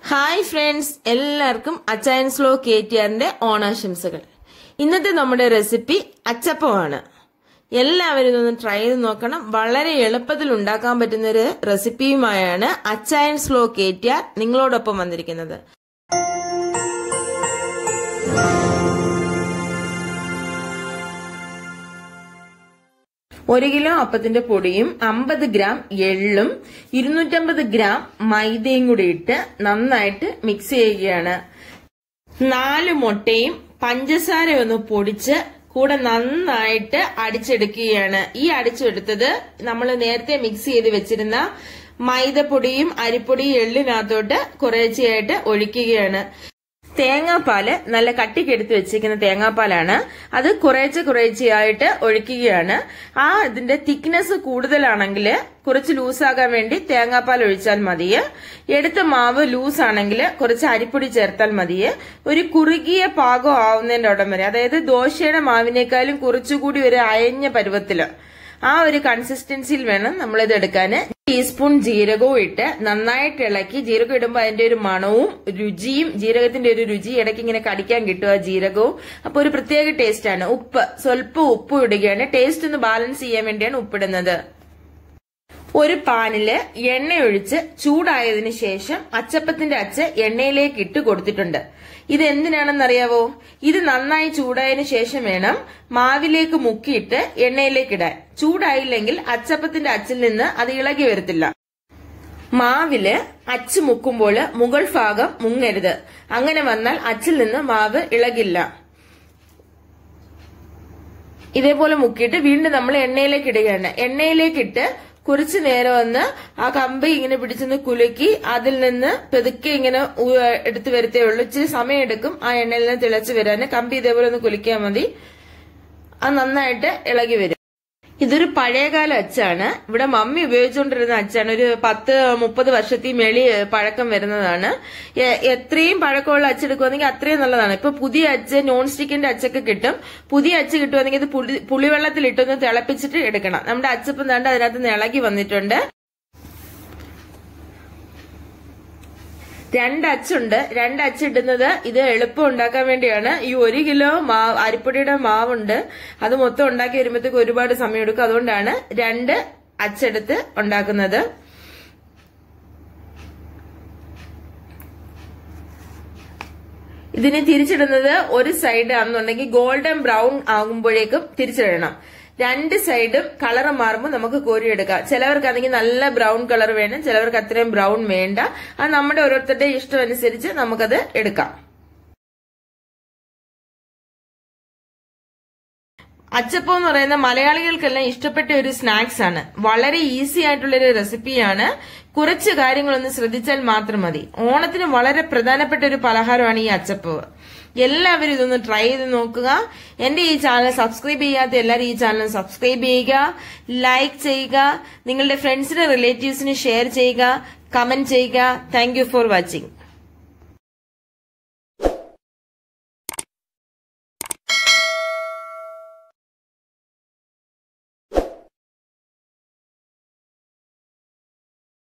hi friends എല്ലാവർക്കും അച്ചായൻ slow K T ആറിന്റെ ഓണാശംസകൾ ഇന്നത്തെ നമ്മുടെ റെസിപ്പി അച്ചപ്പമാണ് എല്ലാവരും ഇതൊന്ന് ട്രൈ ചെയ്ത് നോക്കണം വളരെ എളുപ്പത്തിൽ ഉണ്ടാക്കാൻ പറ്റുന്ന ഒരു റെസിപ്പിയുമായാണ് അച്ചായൻ സ്ലോ കെ ടി ആർ നിങ്ങളോടൊപ്പം വന്നിരിക്കുന്നത് ഒരു കിലോ അപ്പത്തിന്റെ പൊടിയും അമ്പത് ഗ്രാം എള്ളും ഇരുന്നൂറ്റമ്പത് ഗ്രാം മൈദയും കൂടി ഇട്ട് നന്നായിട്ട് മിക്സ് ചെയ്യുകയാണ് നാല് മുട്ടയും പഞ്ചസാര ഒന്ന് പൊടിച്ച് കൂടെ നന്നായിട്ട് അടിച്ചെടുക്കുകയാണ് ഈ അടിച്ചെടുത്തത് നമ്മൾ നേരത്തെ മിക്സ് ചെയ്ത് വെച്ചിരുന്ന മൈദപ്പൊടിയും അരിപ്പൊടിയും എള്ളിനകത്തോട്ട് കുറേശ്ശെയായിട്ട് ഒഴിക്കുകയാണ് തേങ്ങാപ്പാല് നല്ല കട്ടിക്കെടുത്ത് വെച്ചിരിക്കുന്ന തേങ്ങാപ്പാലാണ് അത് കുറേശ്ശെ കുറേശ്ശെയായിട്ട് ഒഴിക്കുകയാണ് ആ ഇതിന്റെ തിക്നെസ് കൂടുതലാണെങ്കിൽ കുറച്ച് ലൂസാകാൻ വേണ്ടി തേങ്ങാപ്പാൽ ഒഴിച്ചാൽ മതി എടുത്ത മാവ് ലൂസ് ആണെങ്കിൽ കുറച്ച് അരിപ്പൊടി ചേർത്താൽ മതി ഒരു കുറുകിയ പാകം ആവുന്നതിന്റെ ഉടം വരെ അതായത് ദോശയുടെ മാവിനേക്കാളും കുറച്ചുകൂടി ഒരു അയഞ്ഞ പരുവത്തില് ആ ഒരു കൺസിസ്റ്റൻസിയിൽ വേണം നമ്മളിത് എടുക്കാൻ ടീസ്പൂൺ ജീരകവും ഇട്ട് നന്നായിട്ട് ഇളക്കി ജീരകം ഇടുമ്പോൾ അതിന്റെ ഒരു മണവും രുചിയും ജീരകത്തിന്റെ ഒരു രുചി ഇടയ്ക്ക് ഇങ്ങനെ കടിക്കാൻ കിട്ടും ആ ജീരകവും അപ്പൊ ഒരു പ്രത്യേക ടേസ്റ്റ് ആണ് ഉപ്പ് സ്വല്പം ഉപ്പ് ഇടുകയാണ് ടേസ്റ്റ് ഒന്ന് ബാലൻസ് ചെയ്യാൻ വേണ്ടിയാണ് ഉപ്പിടുന്നത് ഒരു പാനില് എണ്ണ ഒഴിച്ച് ചൂടായതിനു ശേഷം അച്ചപ്പത്തിന്റെ അച്ച് എണ്ണയിലേക്ക് ഇട്ട് കൊടുത്തിട്ടുണ്ട് ഇത് എന്തിനാണെന്നറിയാവോ ഇത് നന്നായി ചൂടായതിനു ശേഷം വേണം മാവിലേക്ക് മുക്കിയിട്ട് എണ്ണയിലേക്ക് ഇടാൻ ചൂടായില്ലെങ്കിൽ അച്ചപ്പത്തിന്റെ അച്ചിൽ നിന്ന് അത് ഇളകി വരത്തില്ല മാവില് അച്ച് മുക്കുമ്പോൾ മുകൾ ഭാഗം മുങ്ങരുത് അങ്ങനെ വന്നാൽ അച്ചിൽ നിന്ന് മാവ് ഇളകില്ല ഇതേപോലെ മുക്കിയിട്ട് വീണ്ടും നമ്മൾ എണ്ണയിലേക്ക് ഇടുകയാണ് എണ്ണയിലേക്ക് ഇട്ട് കുറച്ചു നേരം ഒന്ന് ആ കമ്പി ഇങ്ങനെ പിടിച്ചൊന്ന് കുലുക്കി അതിൽ നിന്ന് പെതുക്കെ ഇങ്ങനെ എടുത്തു വരത്തേ ഉള്ളൂ ഇച്ചിരി സമയം എടുക്കും ആ എണ്ണയിൽ നിന്ന് തിളച്ച് വരാൻ കമ്പി ഇതേപോലെ ഒന്ന് കുലിക്കിയാൽ മതി അത് നന്നായിട്ട് ഇളകി വരും ഇതൊരു പഴയകാല അച്ചാണ് ഇവിടെ മമ്മി ഉപയോഗിച്ചുകൊണ്ടിരുന്ന അച്ചാണ് ഒരു പത്ത് മുപ്പത് വർഷത്തിൽ മേളി പഴക്കം വരുന്നതാണ് എത്രയും പഴക്കമുള്ള അച്ചെടുക്കുവാണെങ്കിൽ അത്രയും നല്ലതാണ് ഇപ്പൊ പുതിയ അച്ച് നോൺ സ്റ്റിക്കിന്റെ അച്ചൊക്കെ കിട്ടും പുതിയ അച്ച് കിട്ടുവാണെങ്കിൽ ഇത് പുളി പുളിവെള്ളത്തിൽ ഇട്ടൊന്ന് തിളപ്പിച്ചിട്ട് എടുക്കണം നമ്മുടെ അച്ചപ്പം താണ്ട് അതിനകത്ത് ഇളകി വന്നിട്ടുണ്ട് രണ്ട് അച്ചുണ്ട് രണ്ട് അച്ചിടുന്നത് ഇത് എളുപ്പം ഉണ്ടാക്കാൻ വേണ്ടിയാണ് ഈ ഒരു കിലോ മാവ് അരിപ്പൊടിയുടെ മാവുണ്ട് അത് മൊത്തം ഉണ്ടാക്കി വരുമ്പോഴത്തേക്ക് ഒരുപാട് സമയം എടുക്കും അതുകൊണ്ടാണ് രണ്ട് അച്ചെടുത്ത് ഉണ്ടാക്കുന്നത് ഇതിനെ തിരിച്ചിടുന്നത് ഒരു സൈഡ് ആണെന്നുണ്ടെങ്കിൽ ഗോൾഡൻ ബ്രൗൺ ആകുമ്പോഴേക്കും തിരിച്ചിടണം രണ്ട് സൈഡും കളർ മാറുമ്പോൾ നമുക്ക് കോരിയെടുക്കാം ചിലവർക്കാണെങ്കിൽ നല്ല ബ്രൗൺ കളർ വേണം ചിലവർക്ക് അത്രയും ബ്രൗൺ വേണ്ട അത് നമ്മുടെ ഓരോരുത്തരുടെ ഇഷ്ടം അനുസരിച്ച് നമുക്കത് എടുക്കാം അച്ചപ്പം എന്ന് പറയുന്ന മലയാളികൾക്കെല്ലാം ഇഷ്ടപ്പെട്ട ഒരു സ്നാക്സ് ആണ് വളരെ ഈസി ആയിട്ടുള്ള ഒരു റെസിപ്പിയാണ് കുറച്ച് കാര്യങ്ങളൊന്ന് ശ്രദ്ധിച്ചാൽ മാത്രം മതി ഓണത്തിന് വളരെ പ്രധാനപ്പെട്ട ഒരു പലഹാരമാണ് ഈ അച്ചപ്പവ് എല്ലാവരും ഇതൊന്ന് ട്രൈ ചെയ്ത് നോക്കുക എന്റെ ഈ ചാനൽ സബ്സ്ക്രൈബ് ചെയ്യാത്ത എല്ലാവരും ഈ ചാനൽ സബ്സ്ക്രൈബ് ചെയ്യുക ലൈക്ക് ചെയ്യുക നിങ്ങളുടെ ഫ്രണ്ട്സിന് റിലേറ്റീവ്സിന് ഷെയർ ചെയ്യുക കമന്റ് ചെയ്യുക താങ്ക് ഫോർ വാച്ചിങ്